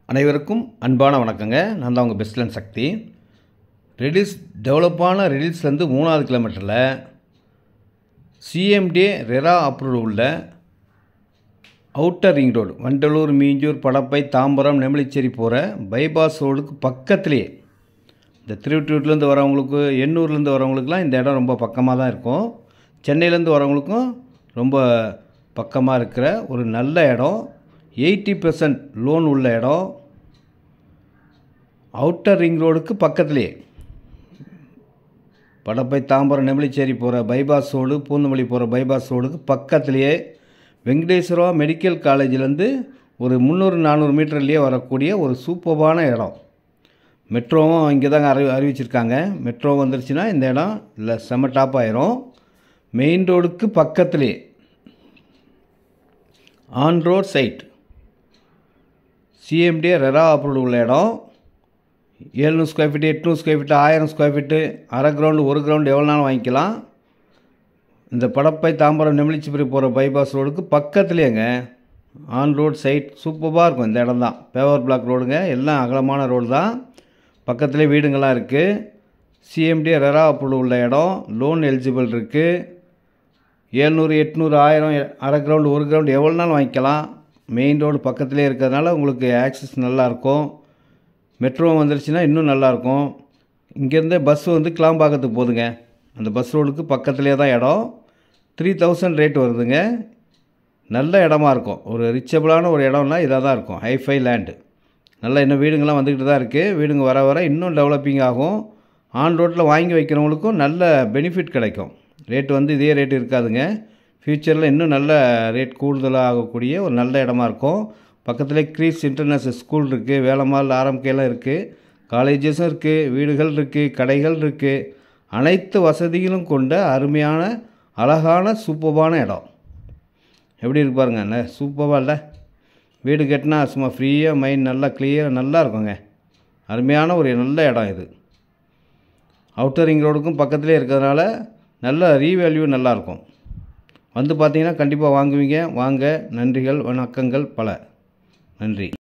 அனைவருக்கும் அன்பான வணக்கங்க நான் தான் உங்கள் பெஸ்ட்லன் சக்தி ரெடில்ஸ் டெவலப்பான ரெடில்ஸ்லேருந்து மூணாவது கிலோமீட்டரில் சிஎம்டி ரெரா அப்ரூவ் உள்ள outer ring road Vandalur Minjur Padappai Tambaram Nemilichery போகிற பைபாஸ் ரோடுக்கு பக்கத்துலேயே இந்த திருவட்டூர்லேருந்து வரவங்களுக்கு எண்ணூர்லேருந்து வரவங்களுக்குலாம் இந்த இடம் ரொம்ப பக்கமாக தான் இருக்கும் சென்னையிலேருந்து வரவங்களுக்கும் ரொம்ப பக்கமாக இருக்கிற ஒரு நல்ல இடம் எயிட்டி பர்சன்ட் லோன் உள்ள இடம் அவுட்டர் ரிங் ரோடுக்கு பக்கத்துலேயே படப்பை தாம்பரம் நெமிலிச்சேரி போகிற பைபாஸ் ரோடு பூந்தமல்லி போகிற பைபாஸ் ரோடுக்கு பக்கத்துலேயே வெங்கடேஸ்வரா மெடிக்கல் காலேஜிலேருந்து ஒரு முந்நூறு நானூறு மீட்டர்லேயே வரக்கூடிய ஒரு சூப்பர்பான இடம் மெட்ரோவும் இங்கே தாங்க அறி அறிவிச்சிருக்காங்க மெட்ரோ வந்துருச்சுன்னா இந்த இடம் இல்லை செம்ம டாப் ஆயிரும் மெயின் ரோடுக்கு பக்கத்துலேயே on road side CMD RERA approve உள்ள இடம் ஏழ்நூறு ஸ்கொயர் ஃபீட்டு எட்நூறு ஸ்கொயர் ஃபீட்டு ஆயிரம் ஸ்கொயர் ஃபீட்டு அரை கிரவுண்டு ஒரு கிரவுண்டு எவ்வளோ நாளும் வாங்கிக்கலாம் இந்த படப்பை தாம்பரம் நெமிலிச்சிபுரி போகிற பைபாஸ் ரோடுக்கு பக்கத்துலேயேங்க ஆன் ரோட் சைட் சூப்பராக இருக்கும் இந்த இடம் தான் பேவர் பிளாக் ரோடுங்க எல்லாம் அகலமான ரோடு தான் பக்கத்துலேயே வீடுங்கள்லாம் இருக்குது சிஎம்டி ரெரா அப்ரூவ் உள்ள இடம் லோன் எலிஜிபிள் இருக்குது ஏழ்நூறு எட்நூறு ஆயிரம் அரை கிரவுண்டு ஒரு கிரவுண்டு எவ்வளோ நாள் வாங்கிக்கலாம் மெயின் ரோடு பக்கத்துலேயே இருக்கிறதுனால உங்களுக்கு ஆக்சஸ் நல்லாயிருக்கும் மெட்ரோ வந்துருச்சுன்னா இன்னும் நல்லாயிருக்கும் இங்கேருந்தே பஸ் வந்து கிளாம்பாக்கத்துக்கு போகுதுங்க அந்த பஸ் ரோடுக்கு பக்கத்துலேயே தான் இடம் த்ரீ தௌசண்ட் ரேட் வருதுங்க நல்ல இடமா இருக்கும் ஒரு ரிச்சபிளான ஒரு இடம்னா இதாக தான் இருக்கும் ஹைஃபை லேண்டு நல்லா இன்னும் வீடுங்கள்லாம் வந்துக்கிட்டு தான் இருக்குது வீடுங்க வர வர இன்னும் டெவலப்பிங் ஆகும் ஆன் ரோட்டில் வாங்கி வைக்கிறவங்களுக்கும் நல்ல பெனிஃபிட் கிடைக்கும் ரேட் வந்து இதே ரேட் இருக்காதுங்க ஃப்யூச்சரில் இன்னும் நல்ல ரேட் கூடுதலாக ஆகக்கூடிய ஒரு நல்ல இடமா இருக்கும் பக்கத்துலேயே க்ரீஸ் இன்டர்நேஷ்னல் ஸ்கூல் இருக்குது வேலம்மாள் ஆரம்பிக்கையெல்லாம் இருக்குது காலேஜஸும் இருக்குது வீடுகள் இருக்குது கடைகள் இருக்குது அனைத்து வசதிகளும் கொண்ட அருமையான அழகான சூப்பர்பான இடம் எப்படி இருக்கு பாருங்க என்ன சூப்பராக இல்லை வீடு கட்டினா சும்மா ஃப்ரீயாக மைண்ட் நல்லா கிளியராக நல்லா இருக்குங்க அருமையான ஒரு நல்ல இடம் இது அவுட்டர் ரிங் ரோடுக்கும் பக்கத்துலேயே இருக்கிறதுனால நல்ல ரீவேல்யூ நல்லாயிருக்கும் வந்து பார்த்தீங்கன்னா கண்டிப்பாக வாங்குவீங்க வாங்க நன்றிகள் வணக்கங்கள் பல நன்றி